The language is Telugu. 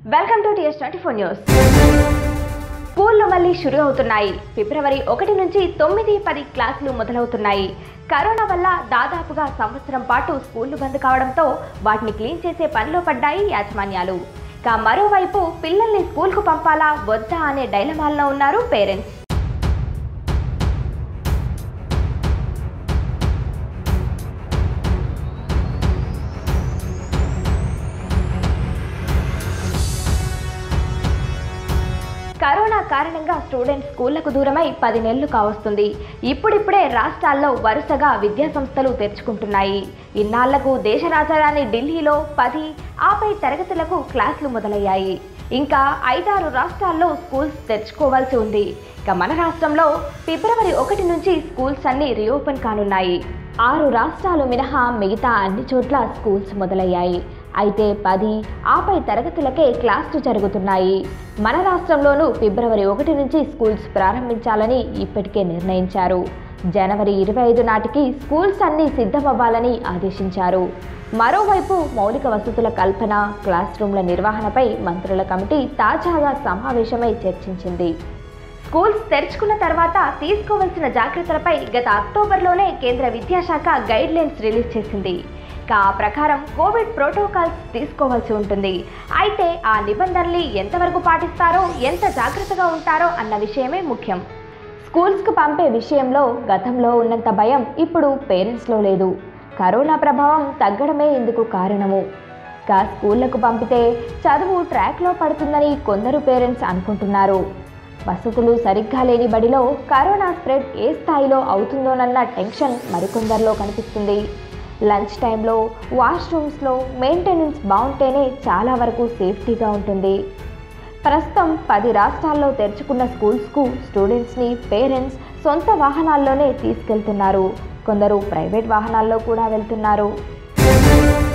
welcome to TS twenty four news స్కూళ్ళు మళ్ళీ షురు అవుతున్నాయి ఫిబ్రవరి ఒకటి నుంచి తొమ్మిది పది క్లాసులు మొదలవుతున్నాయి కరోనా వల్ల దాదాపుగా సంవత్సరం పాటు స్కూళ్లు బంద్ కావడంతో వాటిని క్లీన్ చేసే పనిలో పడ్డాయి యాజమాన్యాలు ఇక మరోవైపు పిల్లల్ని స్కూల్కు పంపాలా వద్దా అనే డైలమాల్లో ఉన్నారు పేరెంట్స్ కరోనా కారణంగా స్టూడెంట్స్ స్కూళ్లకు దూరమై పది నెలలు కావస్తుంది ఇప్పుడిప్పుడే రాష్ట్రాల్లో వరుసగా విద్యా సంస్థలు తెరుచుకుంటున్నాయి ఇన్నాళ్లకు దేశ రాజధాని ఢిల్లీలో పది ఆపై తరగతులకు క్లాసులు మొదలయ్యాయి ఇంకా ఐదారు రాష్ట్రాల్లో స్కూల్స్ తెరుచుకోవాల్సి ఉంది ఇక మన రాష్ట్రంలో ఫిబ్రవరి ఒకటి నుంచి స్కూల్స్ అన్ని రీఓపెన్ కానున్నాయి ఆరు రాష్ట్రాలు మినహా మిగతా అన్ని చోట్ల స్కూల్స్ మొదలయ్యాయి అయితే పది ఆపై తరగతులకే క్లాసులు జరుగుతున్నాయి మన రాష్ట్రంలోనూ ఫిబ్రవరి ఒకటి నుంచి స్కూల్స్ ప్రారంభించాలని ఇప్పటికే నిర్ణయించారు జనవరి ఇరవై ఐదు నాటికి స్కూల్స్ అన్నీ సిద్ధమవ్వాలని ఆదేశించారు మరోవైపు మౌలిక వసతుల కల్పన క్లాస్ రూమ్ల నిర్వహణపై మంత్రుల కమిటీ తాజాగా సమావేశమై చర్చించింది స్కూల్స్ తెరుచుకున్న తర్వాత తీసుకోవాల్సిన జాగ్రత్తలపై గత అక్టోబర్లోనే కేంద్ర విద్యాశాఖ గైడ్ లైన్స్ రిలీజ్ చేసింది ఇక ఆ ప్రకారం కోవిడ్ ప్రోటోకాల్స్ తీసుకోవాల్సి ఉంటుంది అయితే ఆ నిబంధనల్ని ఎంతవరకు పాటిస్తారో ఎంత జాగ్రత్తగా ఉంటారో అన్న విషయమే ముఖ్యం స్కూల్స్కు పంపే విషయంలో గతంలో ఉన్నంత భయం ఇప్పుడు పేరెంట్స్లో లేదు కరోనా ప్రభావం తగ్గడమే ఇందుకు కారణము ఇక స్కూళ్లకు పంపితే చదువు ట్రాక్లో పడుతుందని కొందరు పేరెంట్స్ అనుకుంటున్నారు వసతులు సరిగ్గా లేని బడిలో కరోనా స్ప్రెడ్ ఏ స్థాయిలో అవుతుందోనన్న టెన్షన్ మరికొందరిలో కనిపిస్తుంది లంచ్ టైంలో వాష్రూమ్స్లో మెయింటెనెన్స్ బాగుంటేనే చాలా వరకు సేఫ్టీగా ఉంటుంది ప్రస్తుతం పది రాష్ట్రాల్లో తెరుచుకున్న స్కూల్స్కు స్టూడెంట్స్ని పేరెంట్స్ సొంత వాహనాల్లోనే తీసుకెళ్తున్నారు కొందరు ప్రైవేట్ వాహనాల్లో కూడా వెళ్తున్నారు